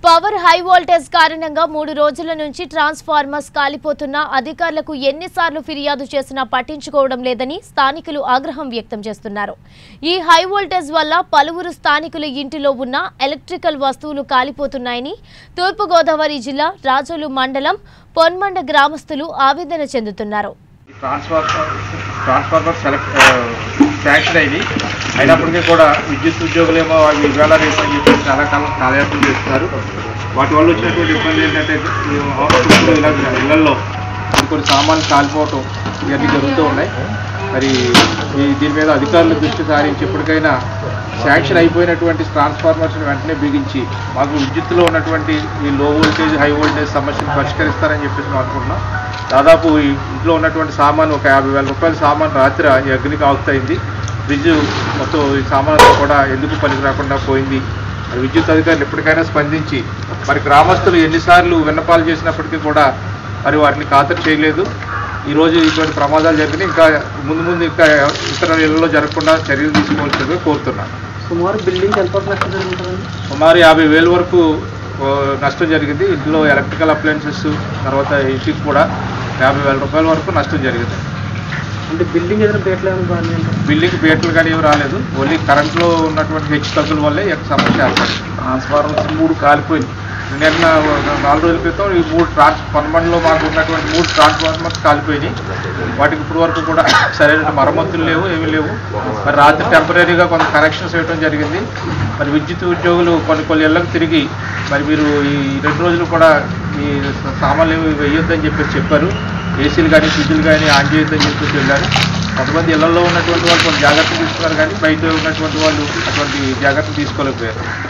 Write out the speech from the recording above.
power high voltage కారణంగా మూడు రోజుల నుంచి ట్రాన్స్ఫార్మర్స్ కాలిపోతున్నా అధికారులకు ఎన్నిసార్లు ఫిర్యాదు చేసినా పట్టించుకోవడం లేదని స్థానికులు ఆగ్రహం వ్యక్తం చేస్తున్నారు ఈ హై వోల్టేజ్ వల్ల పలువురు స్థానికుల ఇంటిలో ఉన్న ఎలక్ట్రికల్ వస్తువులు కాలిపోతున్నాయని తూర్పుగోదావరి జిల్లా రాజోలు మండలం పొన్మండ గ్రామస్తులు ఆవేదన చెందుతున్నారు ఈ ట్రాన్స్ఫార్మర్ ట్రాన్స్ఫార్మర్ సెలెక్ట్ శాంక్షన్ అయింది అయినప్పటికీ కూడా విద్యుత్ ఉద్యోగులేమో అవి వేల రేపు అని చెప్పి చాలా కాలం కాలయాపన చేస్తున్నారు వాటి వల్ల వచ్చినటువంటి ఇబ్బంది ఏంటంటే ఈ ఆఫీసులు ఇలా ఇళ్లలో కొన్ని కొన్ని సామాన్లు కాలిపోవటం ఇవన్నీ జరుగుతూ ఉన్నాయి మరి ఈ దీని మీద అధికారులు దృష్టి సారించి ఇప్పటికైనా శాంక్షన్ అయిపోయినటువంటి ట్రాన్స్ఫార్మర్స్ని వెంటనే బిగించి మాకు విద్యుత్తులో ఉన్నటువంటి ఈ లో వోల్టేజ్ హై వోల్టేజ్ సమస్యను పరిష్కరిస్తారని చెప్పేసి మేము అనుకుంటున్నాం దాదాపు ఈ ఇంట్లో ఉన్నటువంటి సామాన్ ఒక యాభై వేల రూపాయల సామాన్ రాత్రి ఈ అగ్నికి ఆగుతయింది ఫ్రిడ్జ్ మొత్తం ఈ సామాన్లతో కూడా ఎందుకు పనికి రాకుండా పోయింది మరి విద్యుత్ అధికారులు ఎప్పటికైనా స్పందించి మరి గ్రామస్తులు ఎన్నిసార్లు విన్నపాలు చేసినప్పటికీ కూడా మరి వాటిని ఖాతరు చేయలేదు ఈరోజు ఇటువంటి ప్రమాదాలు జరిగినాయి ఇంకా ముందు ముందు ఇంకా ఇతర ఇళ్లలో జరగకుండా చర్యలు తీసుకోవాల్సిందిగా కోరుతున్నాను సుమారు బిల్డింగ్ ఎంత వరకు నష్టం జరుగుతుందండి సుమారు యాభై వేల వరకు ఓ, నష్టం జరిగింది ఇంట్లో ఎలక్ట్రికల్ అప్లయన్సెస్ తర్వాత ఇంటికి కూడా యాభై వేల రూపాయల వరకు నష్టం జరిగింది అంటే బిల్డింగ్ ఏదైనా బయటలేదు బాగానే అంటే బిల్డింగ్ పేటలు కానీ ఏమి రాలేదు ఓన్లీ కరెంట్లో ఉన్నటువంటి హెచ్చు తగ్గుల వల్లే ఈ యొక్క సమస్య ఏర్పడింది ట్రాన్స్ఫార్మర్స్ మూడు కాలిపోయింది నిన్న నాలుగు రోజుల క్రితం ఈ మూడు ట్రాన్స్ పన్నెండులో మాకు ఉన్నటువంటి మూడు ట్రాన్స్ఫార్మర్స్ కాలిపోయినాయి వాటికి ఇప్పుడు వరకు కూడా సరైన మరమ్మతులు లేవు ఏమీ లేవు మరి రాత్రి టెంపరీగా కొంత కనెక్షన్స్ ఇవ్వడం జరిగింది మరి విద్యుత్ ఉద్యోగులు కొన్ని కొన్ని ఇళ్ళకి తిరిగి మరి మీరు ఈ రెండు రోజులు కూడా ఈ సామాన్లు ఏమి వేయొద్దని చెప్పేసి చెప్పారు ఏసీలు కానీ ఫ్రిడ్జ్లు కానీ ఆన్ చేయొద్దని చెప్పేసి వెళ్ళారు కొంతమంది ఇళ్లలో ఉన్నటువంటి వాళ్ళు కొన్ని జాగ్రత్తలు తీసుకున్నారు కానీ బయట ఉన్నటువంటి వాళ్ళు అటువంటి జాగ్రత్తలు తీసుకోలేకపోయారు